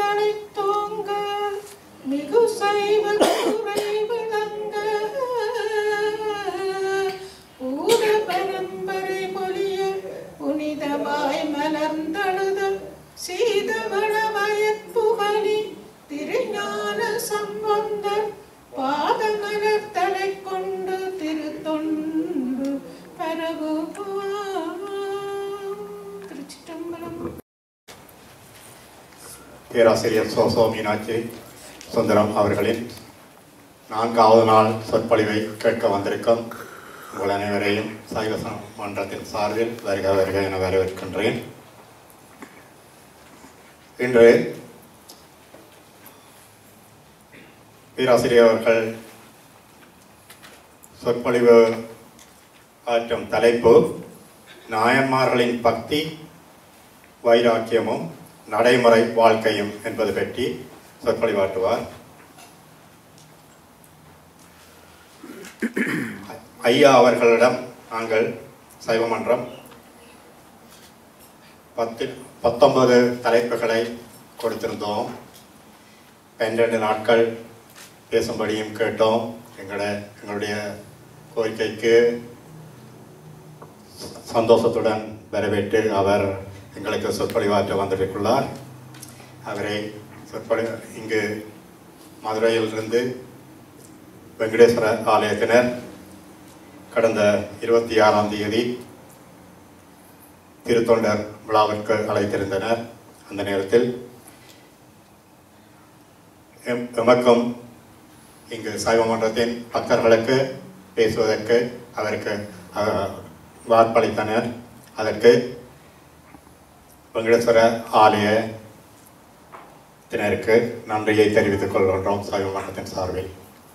தழைத்தோங்க மிகு சைவ குறை விளங்க பூத பரம்பரை மொழிய புனிதமாய் மலர்ந்தழுத சீதவள வயற்புகழி திருஞான சம்பந்தர் பாதமலர் தலை கொண்டு திருத்தொண்டு பரவுவாம் திருச்சிற்றம்பலம் பேராசிரியர் சோசோ மீனாட்சி சுந்தரம் அவர்களின் நான்காவது நாள் சொற்பொழிவை கேட்க வந்திருக்கும் உங்கள் அனைவரையும் சைவ ச- மன்றத்தின் சார்பில் வருக வருக என வரவேற்கின்றேன் இன்று பேராசிரியர் அவர்கள் சொற்பொழிவு ஆற்றும் தலைப்பு நாயன்மார்களின் பக்தி வைராக்கியமும் நடைமுறை வாழ்க்கையும் என்பது பற்றி சொற்பொழிவாட்டுவார் ஐயா அவர்களிடம் நாங்கள் சைவமன்றம் பத்து பத்தொன்பது தலைப்புகளை கொடுத்திருந்தோம் பன்னிரண்டு நாட்கள் பேசும்படியும் கேட்டோம் எங்களோட எங்களுடைய கோரிக்கைக்கு சந்தோஷத்துடன் வரவேற்று அவர் எங்களுக்கு சொற்பொழிவாற்ற வந்திருக்குள்ளார் அவரை சொற்பொழி இங்கு மதுரையிலிருந்து வெங்கடேஸ்வர ஆலயத்தினர் கடந்த இருபத்தி ஆறாம் தேதி திருத்தொண்டர் விழாவிற்கு அழைத்திருந்தனர் அந்த நேரத்தில் எம்- எமக்கும் இங்கு சைவ மன்றத்தின் பக்தர்களுக்கு பேசுவதற்கு அவருக்கு அஹ், வாய்ப்பளித்தனர் அதற்கு வெங்கடேஸ்வர ஆலயத்தினருக்கு நன்றியை தெரிவித்துக் கொள்கின்றோம் சைவ மன்றத்தின் சார்பில்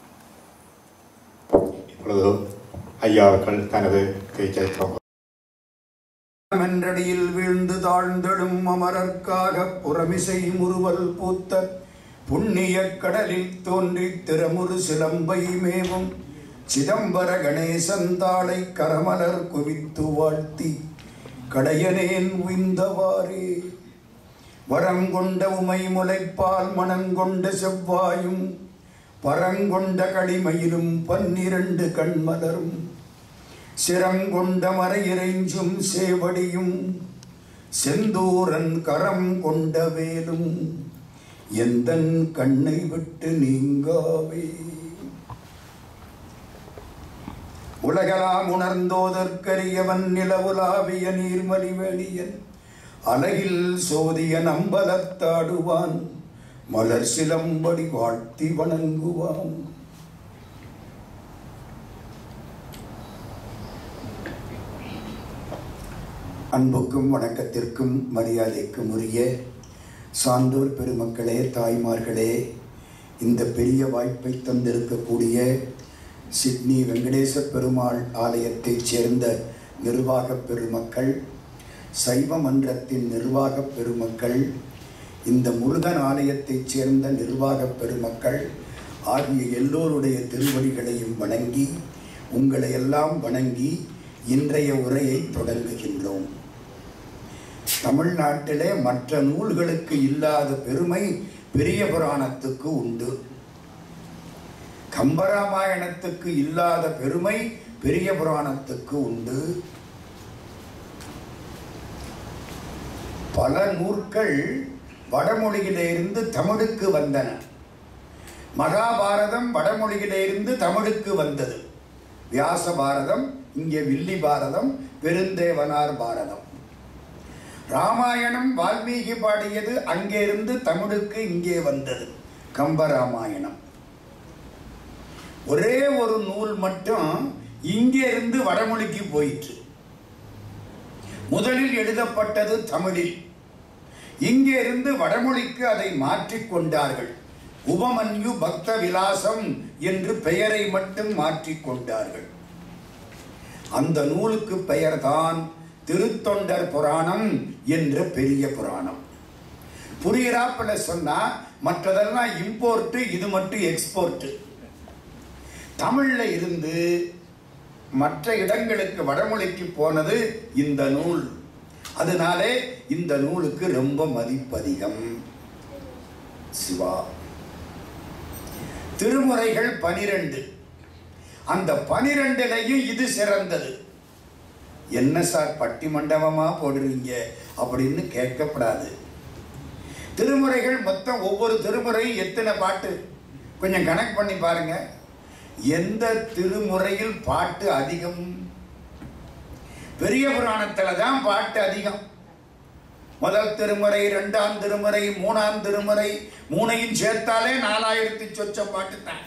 இப்பொழுது ஐயா அவர்கள் தனது பேச்சை தொடங்குவார். மென்றடியில் வீழ்ந்து தாழ்ந்தெழும் அமரர்க்காக புறமிசை முறுவல் பூத்த புண்ணிய கடலில் தோன்றி திறமுறு சிலம்பை மேவும் சிதம்பர கணேசன் தாளை கரமலர் குவித்து வாழ்த்தி கடையனேன் உய்ந்தவாறே வரங்கொண்ட உமை முலைப்பால் மணங்கொண்ட செவ்வாயும் பரங்கொண்ட களிமயிலும் பன்னிரண்டு கண்மலரும் சிரங்கொண்ட மறையிறைஞ்சும் சேவடியும் செந்தூரன் கரம் கொண்ட வேலும் எந்தன் கண்ணை விட்டு நீங்காவே உலகலாம் உணர்ந்தோதற்கரியவன் நிலவுலாவிய நீர்மலிவேணியன் அலகில் சோதிய நம்பலத்தாடுவான் மலர் சிலம்படி வாழ்த்தி வணங்குவான் அன்புக்கும் வணக்கத்திற்கும் மரியாதைக்கும் உரிய சான்றோர் பெருமக்களே தாய்மார்களே இந்த பெரிய வாய்ப்பை தந்திருக்கக்கூடிய சிட்னி வெங்கடேச பெருமாள் ஆலயத்தைச் சேர்ந்த நிர்வாகப் பெருமக்கள் சைவ மன்றத்தின் நிர்வாகப் பெருமக்கள் இந்த முருகன் ஆலயத்தைச் சேர்ந்த நிர்வாகப் பெருமக்கள் ஆகிய எல்லோருடைய திருவடிகளையும் வணங்கி உங்களை எல்லாம் வணங்கி இன்றைய உரையை தொடங்குகின்றோம் தமிழ்நாட்டிலே மற்ற நூல்களுக்கு இல்லாத பெருமை பெரிய புராணத்துக்கு உண்டு கம்பராமாயணத்துக்கு இல்லாத பெருமை பெரிய புராணத்துக்கு உண்டு பல நூற்கள் வடமொழியிலிருந்து தமிழுக்கு வந்தன மகாபாரதம் வடமொழியிலிருந்து தமிழுக்கு வந்தது வியாச பாரதம் இங்கே வில்லி பாரதம் பெருந்தேவனார் பாரதம் ராமாயணம் வால்மீகி பாடியது அங்கே இருந்து தமிழுக்கு இங்கே வந்தது கம்பராமாயணம் ஒரே ஒரு நூல் மட்டும் இங்கே இருந்து வடமொழிக்கு போயிற்று முதலில் எழுதப்பட்டது தமிழில் இங்கே இருந்து வடமொழிக்கு அதை மாற்றிக் கொண்டார்கள் உபமன்யு பக்த விலாசம் என்று பெயரை மட்டும் மாற்றிக் கொண்டார்கள் அந்த நூலுக்கு பெயர்தான் திருத்தொண்டர் புராணம் என்ற பெரிய புராணம் புரியிறாப்புல சொன்னா மற்றதெல்லாம் இம்போர்ட் இது மட்டும் எக்ஸ்போர்ட் தமிழ்ல இருந்து மற்ற இடங்களுக்கு வடமொழிக்கு போனது இந்த நூல் அதனாலே இந்த நூலுக்கு ரொம்ப மதிப்பதிகம் சிவா திருமுறைகள் பனிரெண்டு அந்த பனிரெண்டுலையும் இது சிறந்தது என்ன சார் பட்டி மண்டபமா போடுறீங்க அப்படின்னு கேட்கப்படாது திருமுறைகள் மொத்தம் ஒவ்வொரு திருமுறையும் எத்தனை பாட்டு கொஞ்சம் கணக்கு பண்ணி பாருங்க எந்த திருமுறையில் பாட்டு அதிகம் பெரிய புராணத்துல தான் பாட்டு அதிகம் முதல் திருமுறை இரண்டாம் திருமுறை மூணாம் திருமுறை மூணையும் சேர்த்தாலே நாலாயிரத்தி சொச்சம் பாட்டு தான்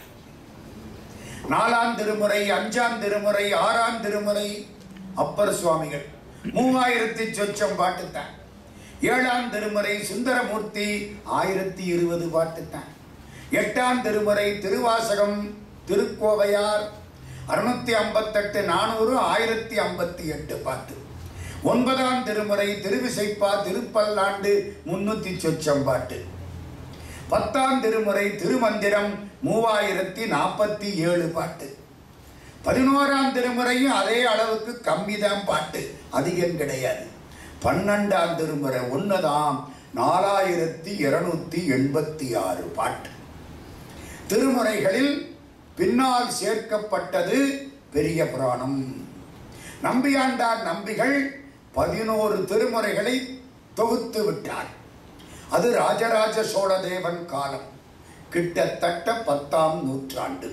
நாலாம் திருமுறை அஞ்சாம் திருமுறை ஆறாம் திருமுறை அப்பர் சுவாமிகள் மூவாயிரத்தி சொச்சம் பாட்டு தான் ஏழாம் திருமுறை சுந்தரமூர்த்தி ஆயிரத்தி இருபது பாட்டு தான் எட்டாம் திருமுறை திருவாசகம் திருக்கோவையார் அறுநூத்தி ஐம்பத்தெட்டு நானூறு ஆயிரத்தி ஐம்பத்தி எட்டு பாட்டு ஒன்பதாம் திருமுறை திருவிசைப்பா திருப்பல்லாண்டு முன்னூத்தி சொச்சம் பாட்டு பத்தாம் திருமுறை திருமந்திரம் மூவாயிரத்தி நாற்பத்தி ஏழு பாட்டு பதினோராம் திருமுறையும் அதே அளவுக்கு கம்மிதான் பாட்டு அதிகம் கிடையாது பன்னெண்டாம் திருமுறை ஒன்னுதாம் நாலாயிரத்தி இருநூத்தி எண்பத்தி ஆறு பாட்டு திருமுறைகளில் பின்னால் சேர்க்கப்பட்டது பெரிய புராணம் நம்பியாண்டார் நம்பிகள் பதினோரு திருமுறைகளை தொகுத்து விட்டார் அது ராஜராஜ சோழதேவன் காலம் கிட்டத்தட்ட பத்தாம் நூற்றாண்டு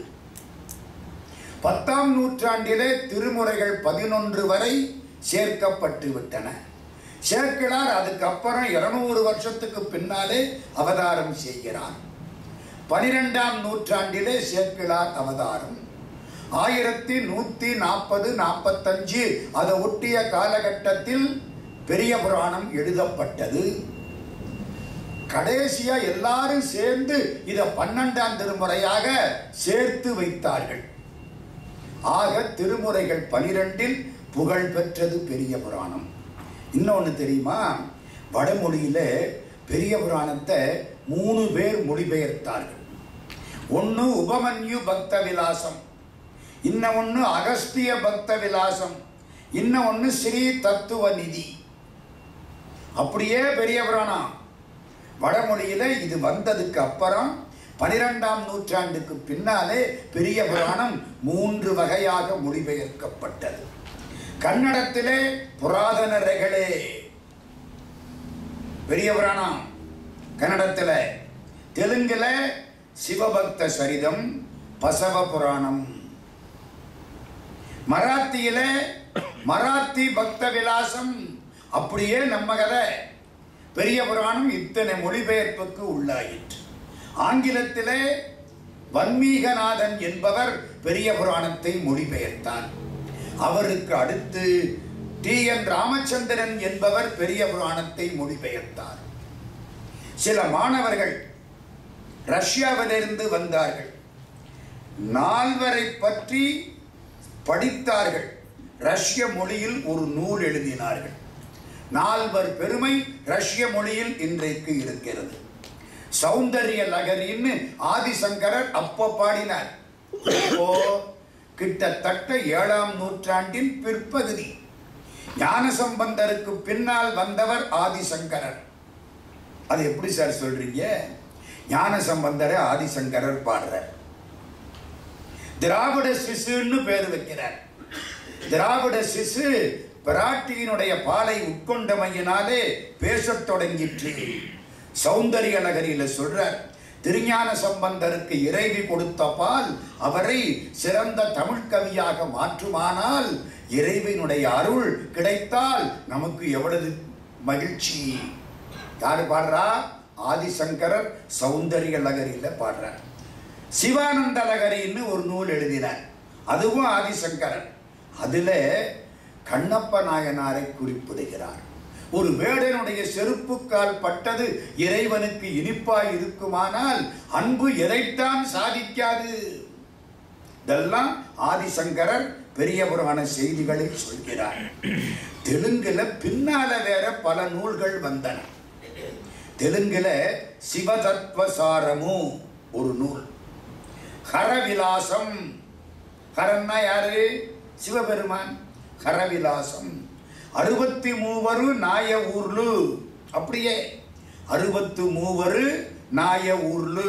பத்தாம் நூற்றாண்டிலே திருமுறைகள் பதினொன்று வரை சேர்க்கப்பட்டு விட்டன சேர்க்கிறார் அதுக்கப்புறம் இருநூறு வருஷத்துக்கு பின்னாலே அவதாரம் செய்கிறார் பனிரெண்டாம் நூற்றாண்டிலே சேர்க்கிறார் அவதாரம் ஆயிரத்தி நூத்தி நாற்பது நாற்பத்தஞ்சு அதை ஒட்டிய காலகட்டத்தில் பெரிய புராணம் எழுதப்பட்டது கடைசியா எல்லாரும் சேர்ந்து இத பன்னெண்டாம் திருமுறையாக சேர்த்து வைத்தார்கள் ஆக திருமுறைகள் பனிரெண்டில் புகழ் பெற்றது பெரிய புராணம் இன்னொன்னு தெரியுமா வடமொழியில பெரிய புராணத்தை மூணு பேர் மொழிபெயர்த்தார்கள் ஒன்னு உபமன்யு பக்த விலாசம் இன்ன ஒன்னு அகஸ்திய பக்த விலாசம் இன்ன ஒன்னு ஸ்ரீ தத்துவ நிதி அப்படியே பெரிய புராணம் வடமொழியில இது வந்ததுக்கு அப்புறம் பனிரெண்டாம் நூற்றாண்டுக்கு பின்னாலே பெரிய புராணம் மூன்று வகையாக மொழிபெயர்க்கப்பட்டது கன்னடத்திலே புராதன ரெகளே பெரிய புராணம் கன்னடத்துல தெலுங்குல சிவபக்த சரிதம் பசவ புராணம் மராத்தியில மராத்தி பக்த விலாசம் அப்படியே நம்ம கதை பெரிய புராணம் இத்தனை மொழிபெயர்ப்புக்கு உள்ளாயிற்று ஆங்கிலத்திலே வன்மீகநாதன் என்பவர் பெரிய புராணத்தை மொழிபெயர்த்தார் அவருக்கு அடுத்து டி என் ராமச்சந்திரன் என்பவர் பெரிய புராணத்தை மொழிபெயர்த்தார் சில மாணவர்கள் ரஷ்யாவிலிருந்து வந்தார்கள் நால்வரை பற்றி படித்தார்கள் ரஷ்ய மொழியில் ஒரு நூல் எழுதினார்கள் நால்வர் பெருமை ரஷ்ய மொழியில் இன்றைக்கு இருக்கிறது சௌந்தரிய லகரின்னு ஆதிசங்கரர் அப்போ பாடினார் இப்போ கிட்டத்தட்ட ஏழாம் நூற்றாண்டின் பிற்பகுதி ஞானசம்பந்தருக்கு பின்னால் வந்தவர் ஆதிசங்கரர் அது எப்படி சார் சொல்றீங்க ஞானசம்பந்தரை ஆதிசங்கரர் பாடுறார் திராவிட சிசுன்னு பேர் வைக்கிறார் திராவிட சிசு பிராட்டியினுடைய பாலை உட்கொண்டமையினாலே பேசத் தொடங்கிற்று சௌந்தரிய நகரில சொல்றார் திருஞான சம்பந்தருக்கு இறைவி கொடுத்த பால் அவரை சிறந்த தமிழ் கவியாக மாற்றுமானால் இறைவனுடைய அருள் கிடைத்தால் நமக்கு எவ்வளவு மகிழ்ச்சி யாரு பாடுறா ஆதிசங்கரர் சௌந்தரிய லகரியில பாடுறார் சிவானந்த லகரின்னு ஒரு நூல் எழுதினார் அதுவும் ஆதிசங்கரன் அதுல கண்ணப்ப நாயனாரை குறிப்பிடுகிறார் ஒரு வேடனுடைய செருப்புக்கால் பட்டது இறைவனுக்கு இனிப்பாய் இருக்குமானால் அன்பு எதைத்தான் சாதிக்காது இதெல்லாம் ஆதிசங்கரர் பெரிய புராண செய்திகளை சொல்கிறார் தெலுங்குல பின்னால வேற பல நூல்கள் வந்தன தெலுங்குல சிவதத்வசாரமு ஒரு நூல் ஹரவிலாசம் ஹரன்னா யாரு சிவபெருமான் ஹரவிலாசம் அறுபத்தி மூவரு நாய ஊர்லு அப்படியே அறுபத்து மூவரு நாய ஊர்லு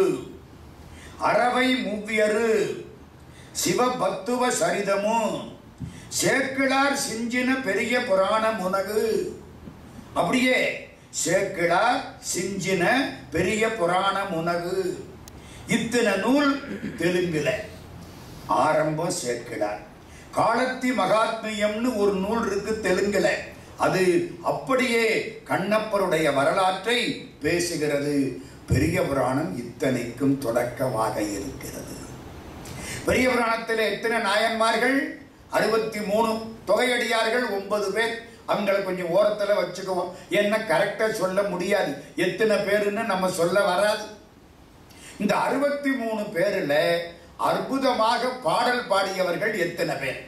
அறவை மூவியரு சிவபத்துவ சரிதமு சேக்கிழார் சிஞ்சின பெரிய புராணம் உனகு அப்படியே சேக்கிழார் சிஞ்சின பெரிய புராணம் உனகு இத்தனை நூல் தெலுங்குல ஆரம்பம் சேக்கிழார் காலத்தி மகாத்மியம்னு ஒரு நூல் இருக்கு தெலுங்குல அது அப்படியே கண்ணப்பருடைய வரலாற்றை பேசுகிறது பெரிய புராணம் இத்தனைக்கும் தொடக்கமாக இருக்கிறது பெரிய புராணத்தில் எத்தனை நாயன்மார்கள் அறுபத்தி மூணு தொகையடியார்கள் ஒன்பது பேர் அவங்களை கொஞ்சம் ஓரத்தில் வச்சுக்குவோம் என்ன கரெக்டாக சொல்ல முடியாது எத்தனை பேருன்னு நம்ம சொல்ல வராது இந்த அறுபத்தி மூணு பேரில் அற்புதமாக பாடல் பாடியவர்கள் எத்தனை பேர்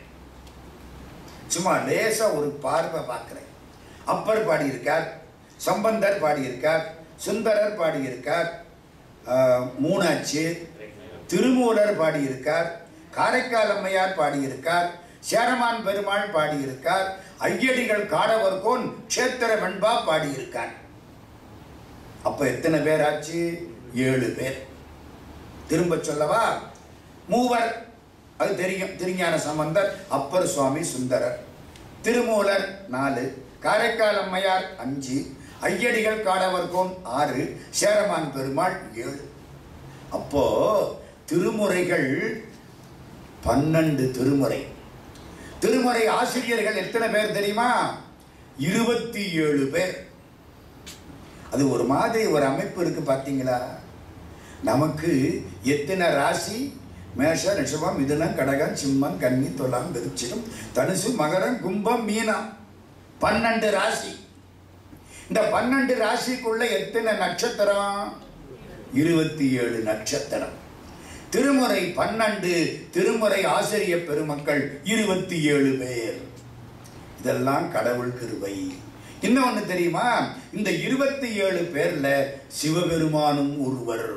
சும்மா லேசா ஒரு பார்வை பார்க்கிறேன் அப்பர் பாடியிருக்கார் சம்பந்தர் பாடியிருக்கார் சுந்தரர் பாடியிருக்கார் ஆஹ், மூணாச்சு திருமூலர் பாடியிருக்கார் காரைக்கால் அம்மையார் பாடியிருக்கார் சேரமான் பெருமாள் பாடியிருக்கார் ஐயடிகள் காடவர்கோன் க்ஷேத்திர வெண்பா பாடியிருக்கார் அப்ப எத்தனை பேர் ஆச்சு ஏழு பேர் திரும்ப சொல்லவா மூவர் அது தெரியும் திருஞான சம்பந்தர் அப்பர் சுவாமி சுந்தரர் திருமூலர் நாலு காரைக்கால் அம்மையார் அஞ்சு ஐயடிகள் காடவர்கோன் ஆறு சேரமான் பெருமாள் ஏழு அப்போ திருமுறைகள் பன்னெண்டு திருமுறை திருமுறை ஆசிரியர்கள் எத்தனை பேர் தெரியுமா இருபத்தி ஏழு பேர் அது ஒரு மாதிரி ஒரு அமைப்பு இருக்கு பார்த்தீங்களா நமக்கு எத்தனை ராசி மேஷ ரிஷபம் மிதுனம் கடகம் சிம்மம் கன்னி துலாம் விருச்சிகம் தனுசு மகரம் கும்பம் மீனம் பன்னெண்டு ராசி இந்த பன்னெண்டு ராசிக்குள்ள எத்தனை நட்சத்திரம் இருபத்தி ஏழு நட்சத்திரம் திருமுறை பன்னெண்டு திருமுறை ஆசிரிய பெருமக்கள் இருபத்தி ஏழு பேர் இதெல்லாம் கடவுள் கிருபை இன்னொன்னு தெரியுமா இந்த இருபத்தி ஏழு பேர்ல சிவபெருமானும் ஒருவர்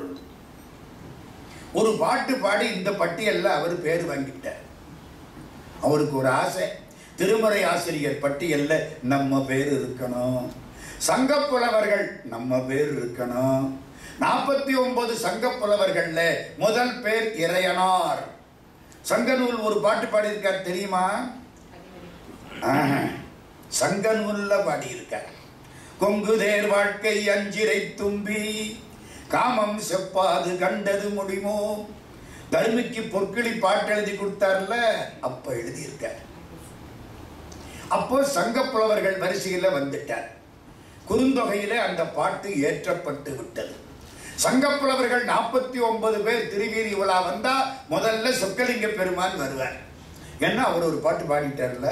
ஒரு பாட்டு பாடி இந்த பட்டியல்ல அவர் பேர் வாங்கிட்டார் அவருக்கு ஒரு ஆசை திருமுறை ஆசிரியர் பட்டியல்ல நம்ம பேர் இருக்கணும் சங்கப் புலவர்கள் நம்ம பேர் இருக்கணும் நாற்பத்தி ஒன்பது சங்கப் புலவர்கள்ல முதல் பேர் இறையனார் சங்கநூல் ஒரு பாட்டு பாடியிருக்கார் தெரியுமா ஆஹா. சங்க நூல்ல பாடியிருக்கார் கொங்குதேர் வாழ்க்கை அஞ்சிரை தும்பி காமம் செப்பாது கண்டது முடிமோ தருமிக்கு பொற்கிளி பாட்டு எழுதி கொடுத்தார்ல அப்ப எழுதியிருக்கார் அப்போ சங்க புலவர்கள் வரிசையில வந்துட்டார் குறுந்தொகையில அந்த பாட்டு ஏற்றப்பட்டு விட்டது சங்க புலவர்கள் நாற்பத்தி ஒன்பது பேர் திருவீதி விழா வந்தா முதல்ல சொக்கலிங்க பெருமான் வருவார் ஏன்னா அவர் ஒரு பாட்டு பாடிட்டார்ல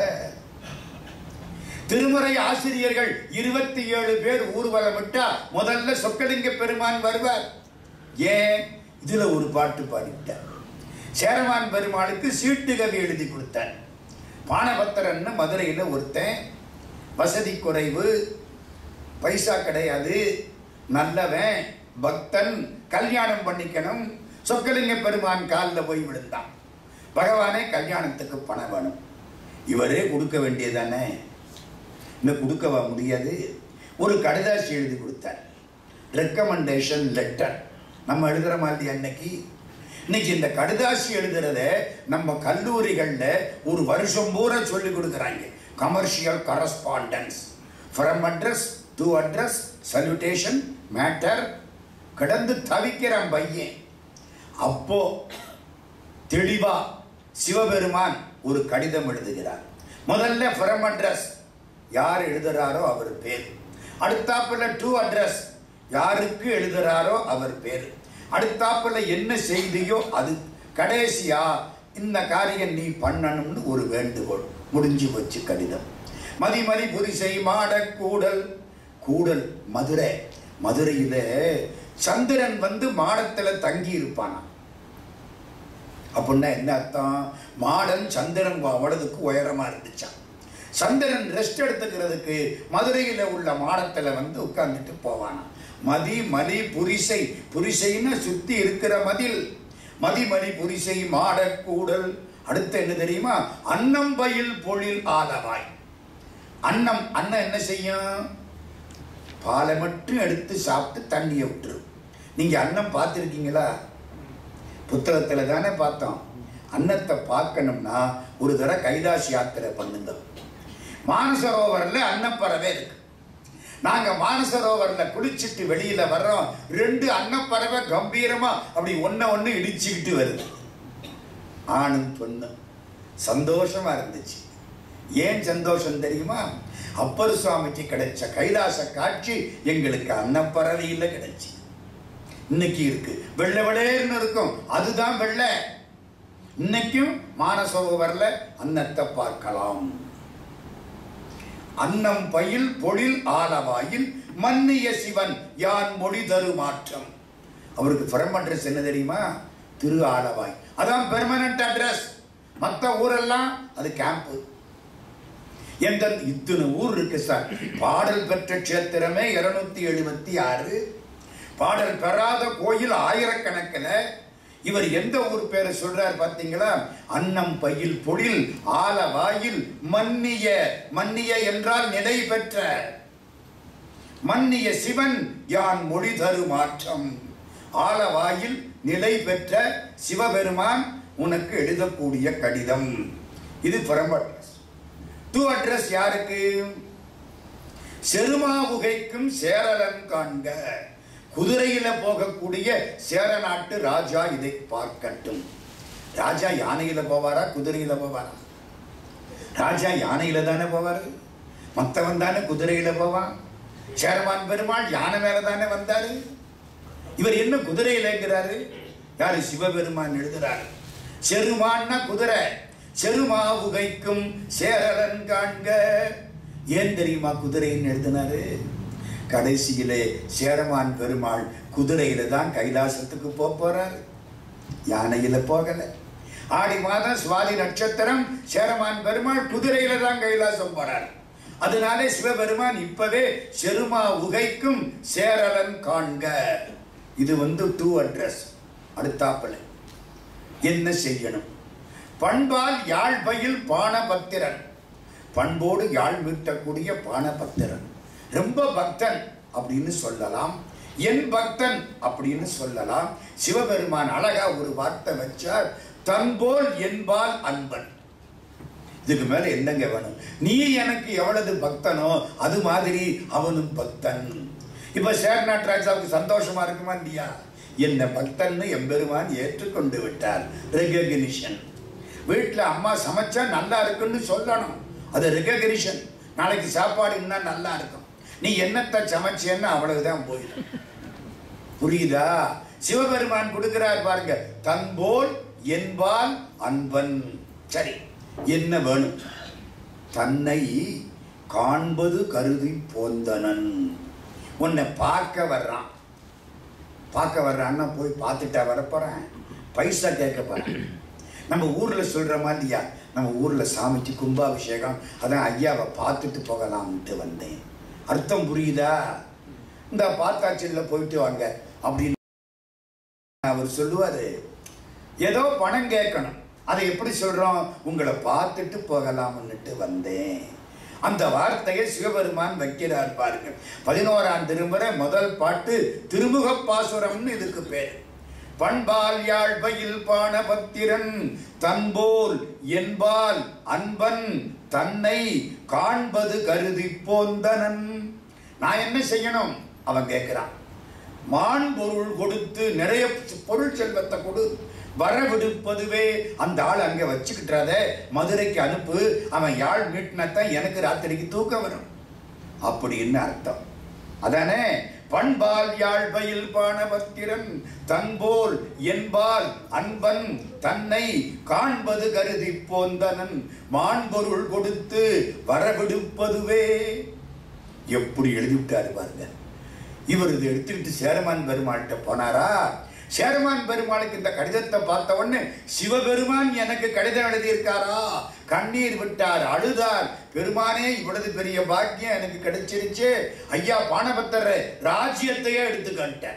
திருமுறை ஆசிரியர்கள் இருபத்தி ஏழு பேர் ஊர்வலம் விட்டா முதல்ல சொக்கலிங்க பெருமான் வருவார் ஏன் இதுல ஒரு பாட்டு பாடிட்டார் சேரமான் பெருமாளுக்கு சீட்டு கவி எழுதி கொடுத்தார் பானபத்திரன்னு மதுரையில் ஒருத்தன் வசதி குறைவு பைசா கிடையாது நல்லவன் பக்தன் கல்யாணம் பண்ணிக்கணும் சொக்கலிங்க பெருமான் காலில் போய் விழுந்தான் பகவானே கல்யாணத்துக்கு பணம் வேணும் இவரே கொடுக்க வேண்டியதானே இன்னும் கொடுக்கவா முடியாது ஒரு கடிதாசி எழுதி கொடுத்தார் ரெக்கமெண்டேஷன் லெட்டர் நம்ம எழுதுற மாதிரி அன்னைக்கு இன்னைக்கு இந்த கடிதாசி எழுதுறத நம்ம கல்லூரிகள்ல ஒரு வருஷம் பூரா சொல்லி கொடுக்குறாங்க commercial correspondence from address to address salutation matter கடந்து தவிக்கிறான் பையன் அப்போ தெளிவா சிவபெருமான் ஒரு கடிதம் எழுதுகிறார் முதல்ல ஃப்ரம் அட்ரஸ் யார் எழுதுறாரோ அவர் பேர் அடுத்தாப்புல டு அட்ரஸ் யாருக்கு எழுதுறாரோ அவர் பேர் அடுத்தாப்புல என்ன செய்தியோ அது கடைசியா இந்த காரியம் நீ பண்ணணும்னு ஒரு வேண்டுகோள் முடிஞ்சு வச்சு கடிதம் மதிமதி புரிசை மாட கூடல் கூடல் மதுரை மதுரையில சந்திரன் வந்து மாடத்துல தங்கி இருப்பானா அப்படின்னா என்ன அர்த்தம் மாடன் சந்திரன் அவ்வளவுக்கு உயரமா இருந்துச்சான் சந்திரன் ரெஸ்ட் எடுத்துக்கிறதுக்கு மதுரையில் உள்ள மாடத்தில் வந்து உட்கார்ந்துட்டு போவானாம் மதி மலி புரிசை புரிசைன்னு சுத்தி இருக்கிற மதில் மதிமலி புரிசை மாடக் கூடல் அடுத்து என்ன தெரியுமா அன்னம் பயில் பொழில் ஆலவாய் அன்னம் அன்னம் என்ன செய்யும் பாலை மட்டும் எடுத்து சாப்பிட்டு தண்ணியை விட்டுரும் நீங்க அன்னம் பார்த்துருக்கீங்களா புத்தகத்துல தானே பார்த்தோம் அன்னத்தை பார்க்கணும்னா ஒரு தடவை கைலாஷ் யாத்திரை பண்ணுங்க மானசரோவரில் அன்னப்பறவை இருக்கு நாங்க மானசரோவர்ல குளிச்சுட்டு வெளியில வர்றோம் ரெண்டு அன்னப்பறவை கம்பீரமா அப்படி ஒன்ன ஒண்ணு இடிச்சுக்கிட்டு வருது ஆணும் பொண்ணும் சந்தோஷமா இருந்துச்சு ஏன் சந்தோஷம் தெரியுமா அப்பர் சுவாமிக்கு கிடைச்ச கைலாச காட்சி எங்களுக்கு அன்னப்பறவையில கிடைச்சு இன்னைக்கு இருக்கு வெள்ளை வெளேர்னு இருக்கும் அதுதான் வெள்ளை இன்னைக்கும் மானசரோவர்ல அன்னத்தை பார்க்கலாம் அன்னம் பயில் பொழில் ஆலவாயில் மன்னிய சிவன் யான் மொழி தரு மாற்றம் அவருக்கு ஃப்ரம் அட்ரஸ் என்ன தெரியுமா திரு ஆலவாய் அதான் பெர்மனன்ட் அட்ரஸ் மற்ற ஊரெல்லாம் அது கேம்ப் எந்த இத்தனை ஊர் இருக்கு சார் பாடல் பெற்ற கஷேத்திரமே இருநூத்தி எழுபத்தி ஆறு பாடல் பெறாத கோயில் ஆயிரக்கணக்கில் இவர் எந்த ஊர் பேரை சொல்றார் பாத்தீங்களா அன்னம் பயில் பொழில் ஆலவாயில் மன்னிய மன்னிய என்றால் நிலை பெற்ற மன்னிய சிவன் யான் மொழி தரு மாற்றம் ஆலவாயில் நிலை பெற்ற சிவபெருமான் உனக்கு எழுதக்கூடிய கடிதம் இது புறம் அட்ரஸ் டூ அட்ரஸ் யாருக்கு செருமாவுகைக்கும் சேரலன் காண்க குதிரையில போகக்கூடிய சேர நாட்டு ராஜா இதை பார்க்கட்டும் ராஜா யானையில போவாரா குதிரையில போவாரா ராஜா யானையில தானே போவாரு மத்தவன் தானே குதிரையில போவான் சேரமான் பெருமாள் யானை மேல தானே வந்தாரு இவர் என்ன குதிரையிலங்கிறாரு யாரு சிவபெருமான் எழுதுறாரு செருமான்னா குதிரை செருமாவுகைக்கும் சேரலன் காண்க ஏன் தெரியுமா குதிரைன்னு எழுதினாரு கடைசியிலே சேரமான் பெருமாள் குதிரையில தான் கைலாசத்துக்கு போக போறாரு யானையில போகல ஆடி மாதம் சுவாதி நட்சத்திரம் சேரமான் பெருமாள் குதிரையில தான் கைலாசம் போறார் அதனாலே சிவபெருமான் இப்பவே செருமா உகைக்கும் சேரலன் காண்க இது வந்து டூ அட்ரஸ் அடுத்தாப்புல என்ன செய்யணும் பண்பால் யாழ்பயில் பானபத்திரன் பண்போடு யாழ் மீட்டக்கூடிய பானபத்திரன் ரொம்ப பக்தன் அப்படின்னு சொல்லலாம் என் பக்தன் அப்படின்னு சொல்லலாம் சிவபெருமான் அழகா ஒரு வார்த்தை வச்சார் தன்போல் என்பால் அன்பன் இதுக்கு மேல என்னங்க வேணும் நீ எனக்கு எவ்வளவு பக்தனோ அது மாதிரி அவனும் பக்தன் இப்ப சேரநாட் ராஜாவுக்கு சந்தோஷமா இருக்குமா இல்லையா என்ன பக்தன்னு எம்பெருமான் ஏற்றுக்கொண்டு விட்டார் ரெகக்னிஷன் வீட்டுல அம்மா சமைச்சா நல்லா இருக்குன்னு சொல்லணும் அது ரெகக்னிஷன் நாளைக்கு சாப்பாடு இன்னும் நல்லா இருக்கும் நீ என்னத்தை சமைச்சேன்னு அவ்வளவுதான் போயிடும் புரியுதா சிவபெருமான் கொடுக்கிறார் பாருங்க தன்போல் என்பால் அன்பன் சரி என்ன வேணும் தன்னை காண்பது கருதி போந்தனன் உன்னை பார்க்க வர்றான் பார்க்க வர்றான்னா போய் பார்த்துட்டா வரப்போறேன் பைசா கேட்க போறேன் நம்ம ஊர்ல சொல்ற மாதிரியா நம்ம ஊர்ல சாமிக்கு கும்பாபிஷேகம் அதான் ஐயாவை பார்த்துட்டு போகலாம்ட்டு வந்தேன் அர்த்தம் புரியுதா இந்த பார்த்தாச்சில்ல போயிட்டு வாங்க அப்படின்னு அவர் சொல்லுவாரு ஏதோ பணம் கேட்கணும் அதை எப்படி சொல்றோம் உங்களை பார்த்துட்டு போகலாம்னுட்டு வந்தேன் அந்த வார்த்தையை சிவபெருமான் வைக்கிறார் பாருங்க பதினோராம் திருமுறை முதல் பாட்டு திருமுக பாசுரம்னு இதுக்கு பேர் பண்பால் யாழ்பயில் பானபத்திரன் தன்போல் என்பால் அன்பன் தன்னை காண்பது கருதி போந்தனன் நான் என்ன செய்யணும் அவன் கேட்கிறான் மான் பொருள் கொடுத்து நிறைய பொருள் செல்வத்தை கொடு வரவிடுப்பதுவே அந்த ஆள் அங்க வச்சுக்கிட்டாத மதுரைக்கு அனுப்பு அவன் யாழ் மீட்டினத்தான் எனக்கு ராத்திரிக்கு தூக்கம் வரும் அப்படின்னு அர்த்தம் அதானே பண்பால் யாழ்பயில் பானபத்திரன் தன்போல் என்பால் அன்பன் தன்னை காண்பது கருதி போந்தனன் மான்பொருள் கொடுத்து வரவிடுப்பதுவே எப்படி எழுதிவிட்டாரு பாருங்க இவர் இதை எடுத்துக்கிட்டு சேரமான் பெருமாள்கிட்ட போனாரா சேரமான் பெருமாளுக்கு இந்த கடிதத்தை பார்த்த உடனே சிவபெருமான் எனக்கு கடிதம் எழுதியிருக்காரா கண்ணீர் விட்டார் அழுதார் பெருமானே இவ்வளவு பெரிய பாக்கியம் எனக்கு கிடைச்சிருச்சு ஐயா பானபத்தர் ராஜ்யத்தையே எடுத்துக்கிட்டார்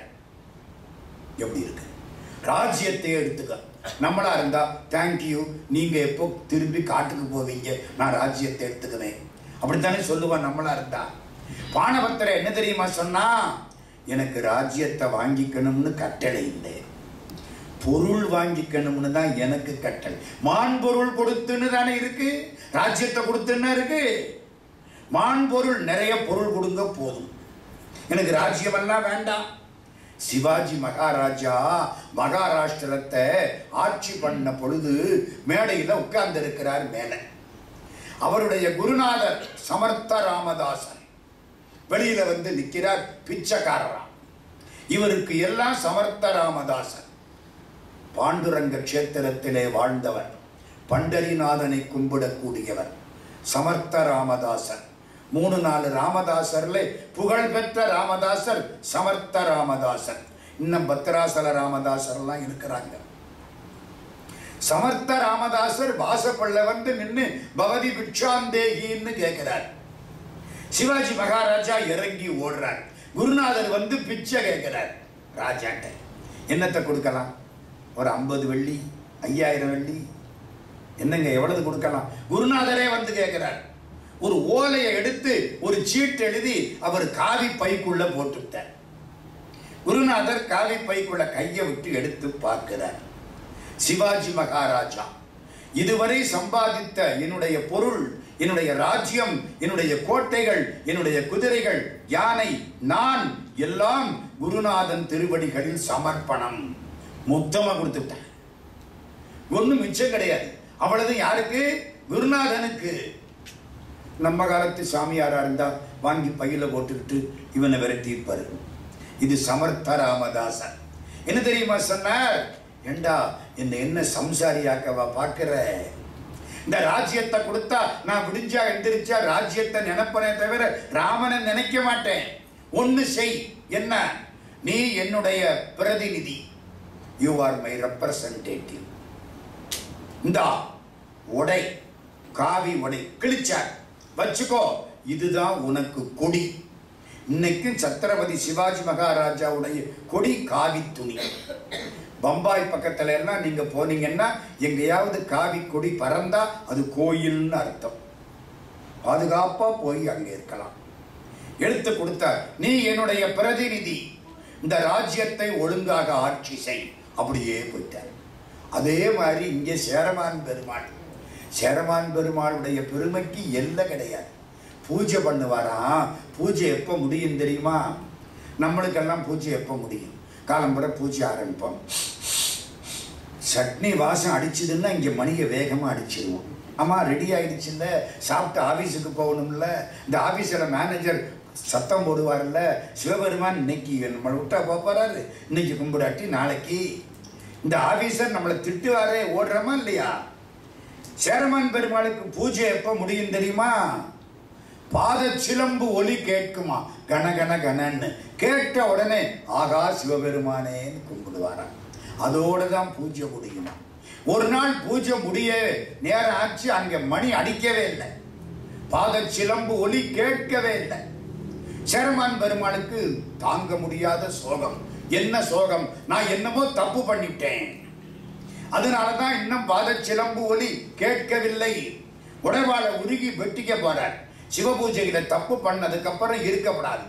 எப்படி இருக்கு ராஜ்யத்தையே எடுத்துக்க நம்மளா இருந்தா தேங்க்யூ நீங்க எப்போ திரும்பி காட்டுக்கு போவீங்க நான் ராஜ்யத்தை எடுத்துக்குவேன் அப்படித்தானே சொல்லுவான் நம்மளா இருந்தா பானபத்திர என்ன தெரியுமா சொன்னா எனக்கு ராஜ்யத்தை வாங்கிக்கணும்னு கட்டளை இல்லை பொருள் வாங்கிக்கணும்னு தான் எனக்கு கட்டளை மான் பொருள் கொடுத்துன்னு தானே இருக்கு ராஜ்யத்தை கொடுத்துன்னு இருக்கு மான் பொருள் நிறைய பொருள் கொடுங்க போதும் எனக்கு ராஜ்யமெல்லாம் வேண்டாம் சிவாஜி மகாராஜா மகாராஷ்டிரத்தை ஆட்சி பண்ண பொழுது மேடையில் உட்கார்ந்து இருக்கிறார் மேலே அவருடைய குருநாதர் சமர்த்த ராமதாசன் வெளியில வந்து நிற்கிறார் பிச்சைக்காரரா இவருக்கு எல்லாம் சமர்த்த ராமதாசன் பாண்டுரங்க கஷேத்திரத்திலே வாழ்ந்தவர் பண்டரிநாதனை கும்பிடக்கூடியவர் சமர்த்த ராமதாசன் மூணு நாலு ராமதாசர்ல புகழ்பெற்ற ராமதாசர் சமர்த்த ராமதாசன் இன்னும் பத்ராசல ராமதாசர்லாம் இருக்கிறாங்க சமர்த்த ராமதாசர் வாசப்பள்ள வந்து நின்று பவதி பிக்ஷாந்தேகின்னு கேட்கிறார் சிவாஜி மகாராஜா இறங்கி ஓடுறார் குருநாதர் வந்து பிச்சை கேட்கிறார் ராஜாட்ட என்னத்தை கொடுக்கலாம் ஒரு ஐம்பது வெள்ளி ஐயாயிரம் வெள்ளி என்னங்க எவ்வளவு கொடுக்கலாம் குருநாதரே வந்து கேட்கிறார் ஒரு ஓலையை எடுத்து ஒரு சீட்டு எழுதி அவர் காவி பைக்குள்ள போட்டுவிட்டார் குருநாதர் காவி பைக்குள்ள கையை விட்டு எடுத்து பார்க்கிறார் சிவாஜி மகாராஜா இதுவரை சம்பாதித்த என்னுடைய பொருள் என்னுடைய ராஜ்யம் என்னுடைய கோட்டைகள் என்னுடைய குதிரைகள் யானை நான் எல்லாம் குருநாதன் திருவடிகளில் சமர்ப்பணம் மொத்தமா கொடுத்துட்டேன் ஒண்ணும் மிச்சம் கிடையாது அவ்வளவு யாருக்கு குருநாதனுக்கு நம்ம காலத்து சாமியாரா இருந்தா வாங்கி பையில போட்டுக்கிட்டு இவனை விரட்டியிருப்பாரு இது சமர்த்த ராமதாசன் என்ன தெரியுமா சொன்னார் ஏண்டா என்ன என்ன சம்சாரியாக்கவா பார்க்கிற இந்த ராஜ்யத்தை கொடுத்தா நான் விடிஞ்சா எந்திரிச்சா ராஜ்யத்தை நினைப்பனே தவிர ராமனை நினைக்க மாட்டேன் ஒன்னு செய் என்ன நீ என்னுடைய பிரதிநிதி யூ ஆர் மை ரெப்ரசன்டேட்டிவ் இந்தா உடை காவி உடை கிழிச்சார் வச்சுக்கோ இதுதான் உனக்கு கொடி இன்னைக்கு சத்திரபதி சிவாஜி மகாராஜாவுடைய கொடி காவி துணி பம்பாய் பக்கத்துல எல்லாம் நீங்க போனீங்கன்னா எங்கேயாவது காவி கொடி பறந்தா அது கோயில்னு அர்த்தம் பாதுகாப்பா போய் அங்க இருக்கலாம் எடுத்து கொடுத்தார் நீ என்னுடைய பிரதிநிதி இந்த ராஜ்யத்தை ஒழுங்காக ஆட்சி செய் அப்படியே போயிட்டார் அதே மாதிரி இங்கே சேரமான் பெருமாள் சேரமான் பெருமாளுடைய பெருமைக்கு எல்லை கிடையாது பூஜை பண்ணுவாராம் பூஜை எப்போ முடியும் தெரியுமா நம்மளுக்கெல்லாம் பூஜை எப்போ முடியும் காலம்புற பூஜை ஆரம்பிப்போம் சட்னி வாசம் அடிச்சதுன்னா இங்கே மணியை வேகமாக அடிச்சிருவோம் ஆமா ரெடி ஆயிடுச்சுல்ல சாப்பிட்டு ஆஃபீஸுக்கு போகணும்ல இந்த ஆஃபீஸில் மேனேஜர் சத்தம் போடுவார்ல சிவபெருமான் இன்னைக்கு நம்மளை விட்டா போறாரு இன்னைக்கு கும்பிடாட்டி நாளைக்கு இந்த ஆஃபீஸர் நம்மளை திட்டுவாரே ஓடுறோமா இல்லையா சேரமான் பெருமாளுக்கு பூஜை எப்போ முடியும் தெரியுமா பாத சிலம்பு ஒலி கேட்குமா கன கன கனன்னு கேட்ட உடனே ஆகா சிவபெருமானேன்னு கும்பிடுவாராம் அதோட தான் பூஜை முடியுமா ஒரு நாள் பூஜை முடிய நேரம் ஆச்சு அங்க மணி அடிக்கவே இல்லை பாத சிலம்பு ஒலி கேட்கவே இல்லை சேரமான் பெருமாளுக்கு தாங்க முடியாத சோகம் என்ன சோகம் நான் என்னமோ தப்பு பண்ணிட்டேன் அதனாலதான் இன்னும் பாத சிலம்பு ஒலி கேட்கவில்லை உடவாள உருகி வெட்டிக்க போறார் சிவபூஜையில தப்பு பண்ணதுக்கு அப்புறம் இருக்கப்படாது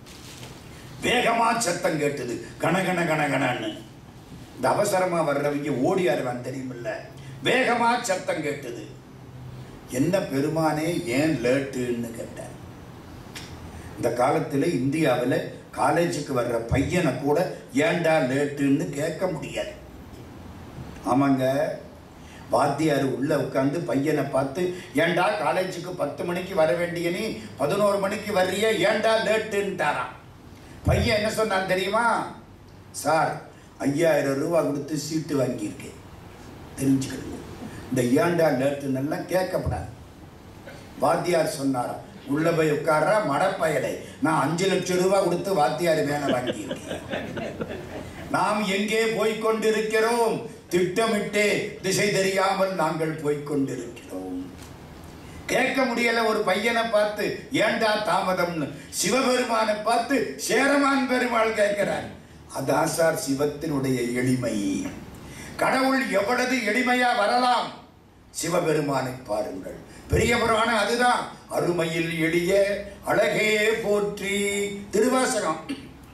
வேகமா சத்தம் கேட்டது கணகண கணகணன்னு இந்த அவசரமா வர்றவங்க ஓடியாருவான் தெரியுமில்ல வேகமா சத்தம் கேட்டது என்ன பெருமானே ஏன் லேட்டுன்னு கேட்டார் இந்த காலத்துல இந்தியாவில் காலேஜுக்கு வர்ற பையனை கூட ஏன்டா லேட்டுன்னு கேட்க முடியாது ஆமாங்க வாத்தியார் உள்ள உட்காந்து பையனை பார்த்து ஏன்டா காலேஜுக்கு பத்து மணிக்கு வர வேண்டிய நீ பதினோரு மணிக்கு வர்றிய ஏன்டா லேட்டுன்ட்டாராம் பையன் என்ன சொன்னான் தெரியுமா சார் ஐயாயிரம் ரூபா கொடுத்து சீட்டு வாங்கியிருக்கேன் தெரிஞ்சுக்கணும் இந்த ஏன்டா லேட்டுன்னு எல்லாம் கேட்கப்படாது வாத்தியார் சொன்னாராம் உள்ள போய் உட்கார்றா மடப்பயலை நான் அஞ்சு லட்சம் ரூபாய் கொடுத்து வாத்தியார் வேலை வாங்கியிருக்கேன் நாம் எங்கே போய்க் கொண்டிருக்கிறோம் திட்டமிட்டே திசை தெரியாமல் நாங்கள் போய்க் கொண்டிருக்கிறோம் கேட்க முடியல ஒரு பையனை பார்த்து ஏண்டா தாமதம்னு சிவபெருமானை பார்த்து சேரமான் பெருமாள் கேட்கிறார் அதான் சார் சிவத்தினுடைய எளிமை கடவுள் எவ்வளவு எளிமையா வரலாம் சிவபெருமானை பாருங்கள் பெரிய புராணம் அதுதான் அருமையில் எளிய அழகே போற்றி திருவாசகம்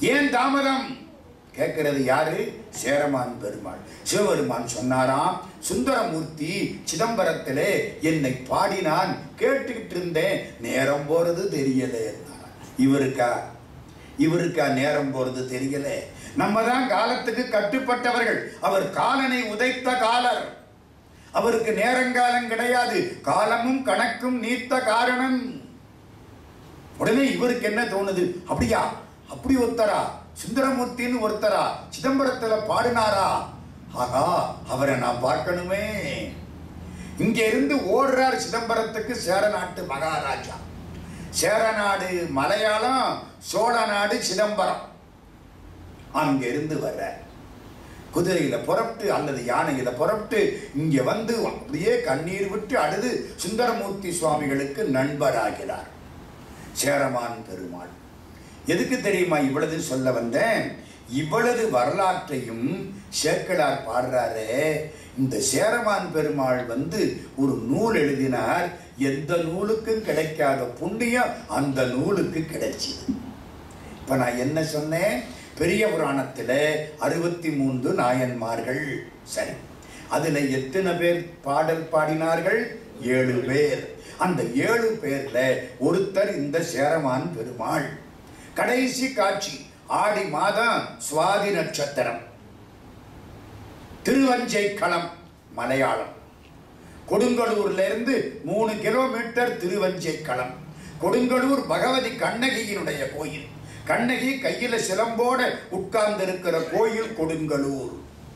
ஏன் தாமதம் கேட்கிறது யாரு சேரமான் பெருமாள் சிவபெருமான் சொன்னாராம் சுந்தரமூர்த்தி சிதம்பரத்திலே என்னை பாடினான் கேட்டுக்கிட்டு இருந்தேன் நேரம் போறது தெரியல இவருக்கா இவருக்கா நேரம் போறது தெரியல நம்ம தான் காலத்துக்கு கட்டுப்பட்டவர்கள் அவர் காலனை உதைத்த காலர் அவருக்கு நேரங்காலம் கிடையாது காலமும் கணக்கும் நீத்த காரணம் உடனே இவருக்கு என்ன தோணுது அப்படியா அப்படி ஒருத்தரா சுந்தரமூர்த்தின்னு ஒருத்தரா சிதம்பரத்துல பாடினாரா ஆகா அவரை நான் பார்க்கணுமே இங்க இருந்து ஓடுறார் சிதம்பரத்துக்கு சேரநாட்டு மகாராஜா சேரநாடு மலையாளம் சோழ நாடு சிதம்பரம் அங்க இருந்து வர்ற குதிரையில புறப்பட்டு அல்லது யானையில புறப்பட்டு இங்க வந்து அப்படியே கண்ணீர் விட்டு அழுது சுந்தரமூர்த்தி சுவாமிகளுக்கு நண்பராகிறார் சேரமான் பெருமாள் எதுக்கு தெரியுமா இவ்வளவு சொல்ல வந்தேன் இவ்வளவு வரலாற்றையும் சேக்கலார் பாடுறாரு இந்த சேரமான் பெருமாள் வந்து ஒரு நூல் எழுதினார் எந்த நூலுக்கும் கிடைக்காத புண்ணியம் அந்த நூலுக்கு கிடைச்சிது இப்ப நான் என்ன சொன்னேன் பெரிய புராணத்துல அறுபத்தி மூன்று நாயன்மார்கள் சரி அதுல எத்தனை பேர் பாடல் பாடினார்கள் ஏழு பேர் அந்த ஏழு பேர்ல ஒருத்தர் இந்த சேரமான் பெருமாள் கடைசி காட்சி ஆடி மாதம் சுவாதி நட்சத்திரம் திருவஞ்சை களம் மலையாளம் கொடுங்கலூர்ல இருந்து மூணு கிலோமீட்டர் திருவஞ்சை களம் கொடுங்கலூர் பகவதி கண்ணகியினுடைய கோயில் கண்ணகி கையில சிலம்போட உட்கார்ந்து இருக்கிற கோயில் கொடுங்கலூர்